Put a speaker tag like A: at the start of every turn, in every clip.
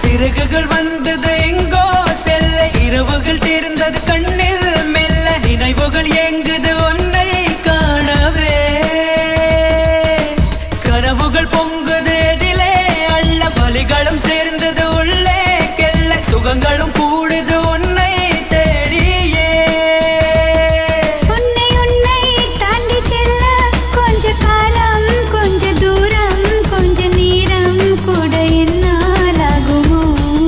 A: சிறகுகள் வந்தது எங்கோ செல்ல இரவுகள் தீர்ந்தது கண்ணில் மெல்ல நினைவுகள் எங்குது உன்னை காணவே கனவுகள் பொங்குது எதிலே அள்ள வலிகளும் சேர்ந்தது உள்ளே கெல்ல சுகங்களும் கூடுது உன்னை தேடியே
B: உன்னை உன்னை தாண்டி செல்ல கொஞ்ச காலம் கொஞ்ச தூரம் கொஞ்ச நேரம் கூட என்னால் ஆகுமோ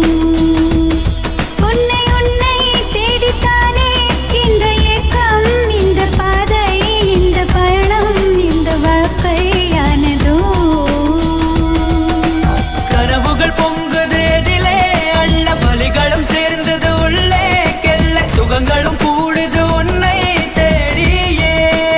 B: உன்னை உன்னை தேடித்தானே இந்த ஏக்கம் இந்த பாதை இந்த பயணம் இந்த வாழ்க்கையானதோ
A: கனவுகள் பொங்குது எதிலே அள்ள வலிகளும் சேர்ந்தது உள்ளே கெல்ல சுகங்களும் கூடுது உன்னை தேடியே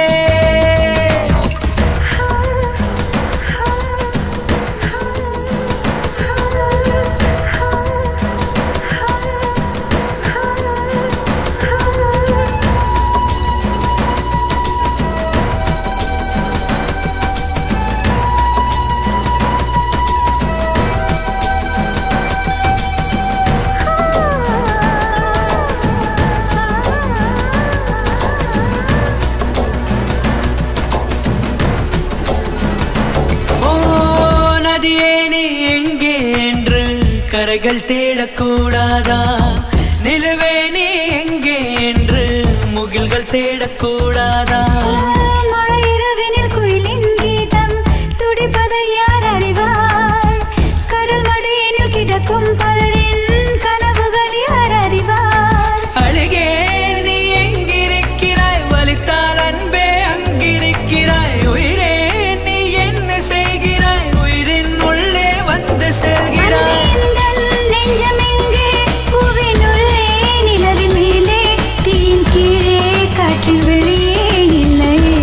A: ஓ நதியே நீ எங்கே என்று கரைகள் தேடக்கூடாதா நிலுவே நீ எங்கே என்று முகில்கள் தேடக்கூடாதா
B: மழை இரவினில் குயிலின் கீதம் துடிப்பதை யார் அறிவார் கடல் மடியினில் கிடக்கும் பலரின் கனவுகள் யார் அறிவார்
A: அழுகே நீ எங்கிருக்கிறாய் வலித்தால் அன்பே அங்கிருக்கிறாய் உயிரே நீ என்ன செய்கிறாய் உயிரின் உள்ளே வந்து செல்கிறாய்
B: அன்பிந்தன் நெஞ்சமெங்கே பூவினுள்ளே நிலவின் மேலே தீயின் கீழே காற்றின் வெளியே இல்லையே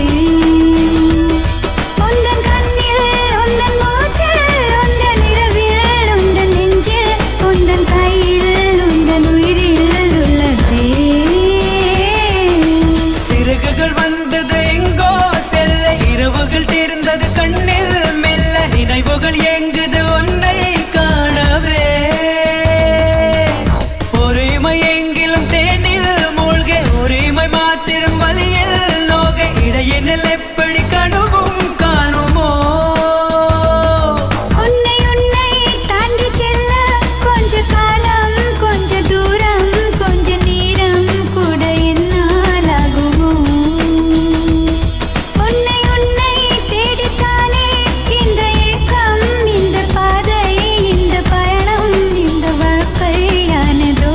B: உந்தன் கண்ணில் உந்தன் மூச்சில் உந்தன் இரவில் உந்தன் நெஞ்சில் உந்தன் கையில் உந்தன் உயிரில் உள்ளதே
A: சிறகுகள் வந்தது எங்கோ செல்ல இரவுகள் தீர்ந்தது கண்ணில் மெல்ல நினைவுகள் எங்குது உன்னை காணவே ஒருமை எங்கிலும் தேனில் மூழ்க ஒருமை மாத்திரம் வழியில் நோக இடையினில் எப்படி கனவும் காணுமோ
B: உன்னை உன்னை தாண்டி செல்ல கொஞ்ச காலம் கொஞ்ச தூரம் கொஞ்ச நேரம் கூட என்னால் ஆகுமோ உன்னை உன்னை தேடித்தானே இந்த ஏக்கம் இந்த பாதை இந்த பயணம் இந்த வாழ்க்கையானதோ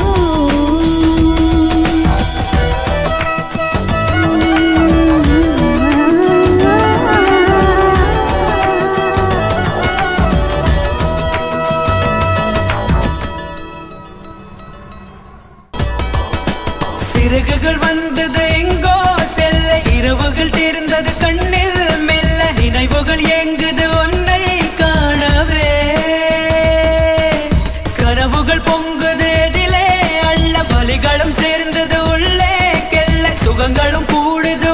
A: சிறகுகள் வந்தது எங்கோ செல்ல இரவுகள் தீர்ந்தது கண்ணில் மெல்ல நினைவுகள் எங்குது உன்னை காணவே கனவுகள் பொங்குது எதிலே அள்ள வலிகளும் சேர்ந்தது உள்ளே கெல்ல சுகங்களும் கூடுது